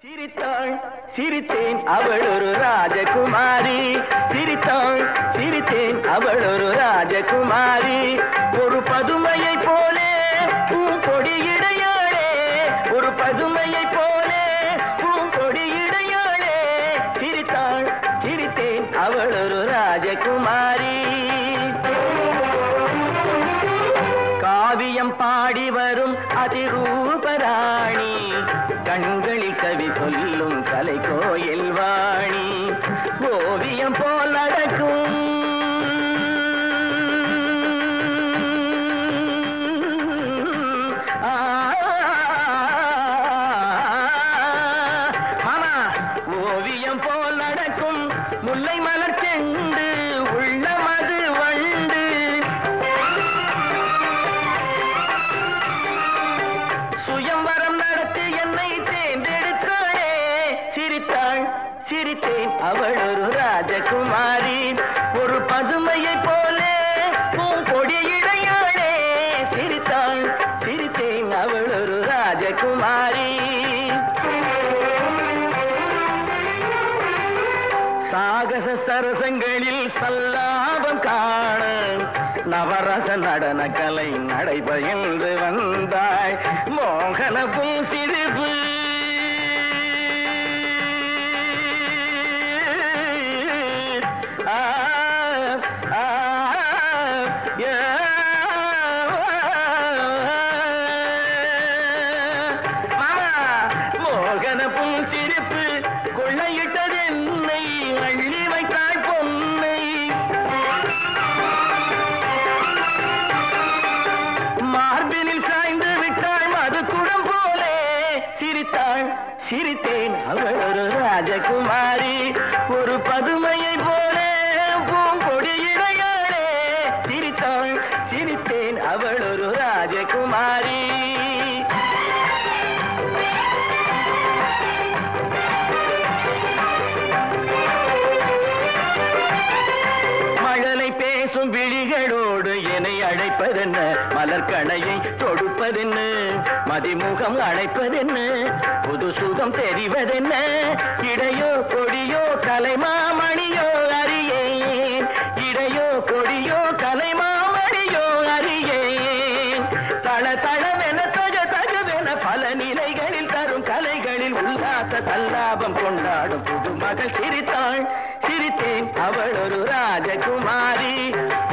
சிரித்தாள் சிரித்தேன் அவள் ஒரு ராஜகுமாரி சிரித்தாள் சிரித்தேன் அவள் ஒரு ராஜகுமாரி ஒரு பதுமையை போலே பூங்கொடியிடையாளே ஒரு பதுமையை போலே பூங்கொடியிடையாளே சிரித்தாள் சிரித்தேன் அவள் ஒரு ராஜகுமாரி காவியம் பாடி வரும் அதிரூபராணி கண்களில் கவி சொல்லும் கலை கோயில் வாணி ஓவியம் போல் நடக்கும் ஆ, மாமா ஓவியம் போல் நடக்கும் முல்லை மலர் செண்டு உள்ளமது வண்டு சுயம்வரம் நடத்தி என்னை தேர்ந்தெடுத்தாளே சிரித்தாள் சிரித்தேன் அவள் ஒரு ராஜகுமாரி ஒரு பதுமையை போலே பூங்கொடியிடையாளே சிரித்தாள் சிரித்தேன் அவள் ஒரு ராஜகுமாரி சாகச சரசங்களில் சல்லாபம் காண நவரச நடன கலை நடைபயின்று வந்தாய் மோகன பூசிரிப்பு ஆ, ஆ, ஏ, மாமா மோகன பூசிரிப்பு கொள்ளையிட்டது என்னை அள்ளி வைத்தாய் பொன்னை மார்பினில் சாய்ந்து விட்டாள் மது குடம் போலே சிரித்தாள் சிரித்தேன் அவள் ஒரு ராஜகுமாரி ஒரு பதுமையை போலே பூங்கொடியிடையாளே சிரித்தாள் சிரித்தேன் அவள் ஒரு ராஜகுமாரி மழலை பேசும் விழிகளோடு என்னை அழைப்பதென்ன மலர்கணையை தொடுப்பதென்ன மதிமுகம் அழைப்பதென்ன புது சுகம் தெரிவதென்ன இடையோ கொடியோ கலைமாமணியோ அறியேன் இடையோ கொடியோ கலைமாமணியோ அறியேன் தள தளவென தக தகவென பல நிலைகளில் தரும் கலைகளில் உல்லாச தல்லாபம் கொண்டாடும் புது மகள் சிரித்தாள் சிரித்தேன் அவள் ஒரு ராஜகுமாரி